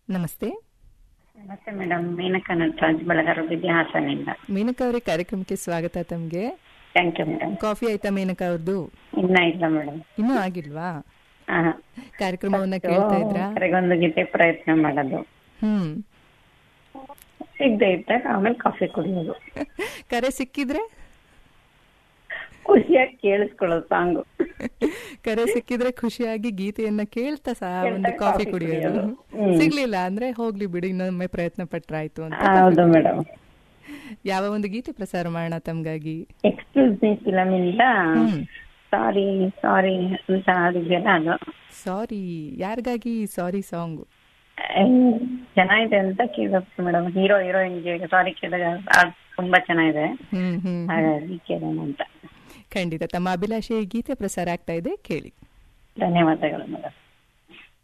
ನಮಸ್ತೆ ನಮಸ್ತೆ ಮೇಡಮ್ ಮೇನಕಾ ನಟರಾಜ್ ಬಳಗಾರು ವಿದ್ಯಾ ಹಾಸನಿಂದ ಮೇನಕಾ ಅವರೇ ಕಾರ್ಯಕ್ರಮಕ್ಕೆ ಸ್ವಾಗತ ತಮ್ಗೆ ಥ್ಯಾಂಕ್ ಯು ಮೇಡಮ್ ಕಾಫಿ ಆಯ್ತಾ ಮೇನಕಾ ಅವ್ರದ್ದು ಇನ್ನ ಇಲ್ಲ ಮೇಡಮ್ ಇನ್ನೂ ಆಗಿಲ್ವಾ ಕಾರ್ಯಕ್ರಮವನ್ನ ಕೇಳ್ತಾ ಇದ್ರಾ ಕರೆಗೊಂದು ಗೀತೆ ಪ್ರಯತ್ನ ಮಾಡೋದು ಹ್ಮ್ ಸಿಗದೆ ಇದ್ದಾಗ ಆಮೇಲೆ ಕಾಫಿ ಕುಡಿಯೋದು ಕರೆ ಸಿಕ್ಕಿದ್ರೆ ಖುಷಿಯಾಗಿ ಕೇಳಿಸ್ಕೊಳ್ಳೋದು ಸಾಂಗು ಕರೆ ಸಿಕ್ಕಿದ್ರೆ ಖುಷಿಯಾಗಿ ಗೀತೆಯನ್ನ ಕೇಳ್ತಾ ಸಹ ಕೇಳ್ತಾ ಒಂದು ಕಾಫಿ ಕಾಫಿ ಕುಡಿಯೋದು ಕುಡಿಯೋದು. ಹ್ಮ್. ಸಿಗ್ಲಿಲ್ಲ ಅಂದ್ರೆ ಹೋಗ್ಲಿ ಬಿಡಿ ಇನ್ನೊಮ್ಮೆ ಪ್ರಯತ್ನ ಪಟ್ರಾಯ್ತು ಅಂತ ಹೌದು ಮೇಡಮ್ ಯಾವ ಒಂದು ಗೀತೆ ಪ್ರಸಾರ ಮಾಡೋಣ ತಮ್ಗಾಗಿ ಎಕ್ಸ್ಕ್ಯೂಸ್ ಮೀ ಫಿಲಮ್ ಇಂದ ಹ್ಮ್ ಸಾರಿ ಸಾರಿ ಅಂತ ಹಾಡಿದೆಯಲ್ಲ ಅದು ಸಾರಿ ಯಾರಿಗಾಗಿ ಸಾರಿ ಸಾಂಗ್ ಏ, ಚೆನ್ನಾಗಿದೆ ಅಂತ ಕೇಳಬೇಕು ಮೇಡಮ್ ಹೀರೋ ಹೀರೋಯಿನ್ಗೆ ಸಾರಿ ಕೇಳಿದಾಗ ಅದು ತುಂಬಾ ಚೆನ್ನಾಗಿದೆ ಹ್ಮ್ ಹ್ಮ್ ಹಾಗಾಗಿ ಕೇಳೋಣ ಅಂತ ಖಂಡಿತ ತಮ್ಮ ಅಭಿಲಾಷೆ ಗೀತೆ ಪ್ರಸಾರ ಆಗ್ತಾ ಇದೆ ಕೇಳಿ ಧನ್ಯವಾದಗಳು ಮೇಡಮ್